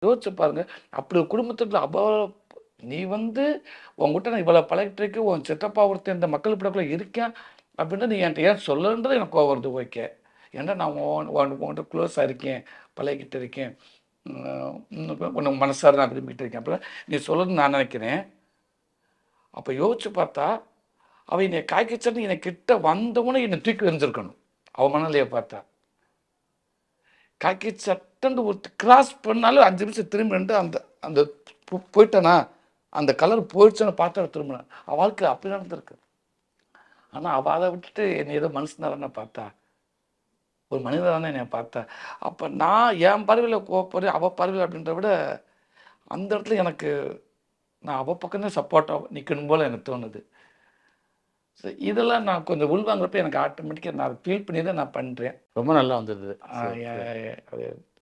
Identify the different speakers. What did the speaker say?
Speaker 1: யோசிச்சு பாருங்க அப்படி ஒரு குடும்பத்துல அவ நீ வந்து உங்ககிட்ட நான் இவ்வளோ பழகிட்டு இருக்கு உன் சித்தப்பா ஒருத்தன் இந்த மக்கள் படக்குள்ள இருக்கேன் அப்படின்னு நீ என்கிட்ட ஏன் சொல்லன்றது எனக்கு கோவம் வருது ஓகே ஏன்னா நான் உன் உன் உன்கிட்ட க்ளோஸாக இருக்கேன் பழகிட்டு இருக்கேன் உம் உனக்கு உனக்கு மனசார நான் விரும்பிட்டு இருக்கேன் அப்படி நீ சொல்லுன்னு நான் நினைக்கிறேன் அப்போ யோசிச்சு பார்த்தா அவ என்னை காய்க்கிச்சன்னு என்னை கிட்ட வந்தவொடனே என்னை தூக்கி எறிஞ்சிருக்கணும் அவ மனநிலையை பார்த்தா காக்கி சட்டன்னு ஒரு கிராஸ் பண்ணாலும் அஞ்சு நிமிஷம் திரும்பி நின்று அந்த அந்த போ- போயிட்டேனா அந்த கலர் போயிடுச்சுன்னு பார்த்தா திரும்பினேன் அவள் வாழ்க்கை அப்படி நடந்திருக்கு ஆனால் அவள் அதை விட்டுட்டு என்னை ஏதோ மனுஷனாதானே பார்த்தா ஒரு மனிதர் தானே என்னை பார்த்தா அப்போ நான் என் பார்வையில் கோவப்படுறேன் அவள் பார்வையில் அப்படின்றத விட அந்த இடத்துல எனக்கு நான் அவள் பக்கமே சப்போர்ட்டாக நிற்கணும் போல் எனக்கு தோணுது ஸோ இதெல்லாம் நான் கொஞ்சம் உள்வாங்குறப்ப எனக்கு ஆட்டோமேட்டிக்காக நான் ஃபீல் பண்ணி தான் நான் பண்ணுறேன்
Speaker 2: ரொம்ப நல்லா வந்தது
Speaker 1: அது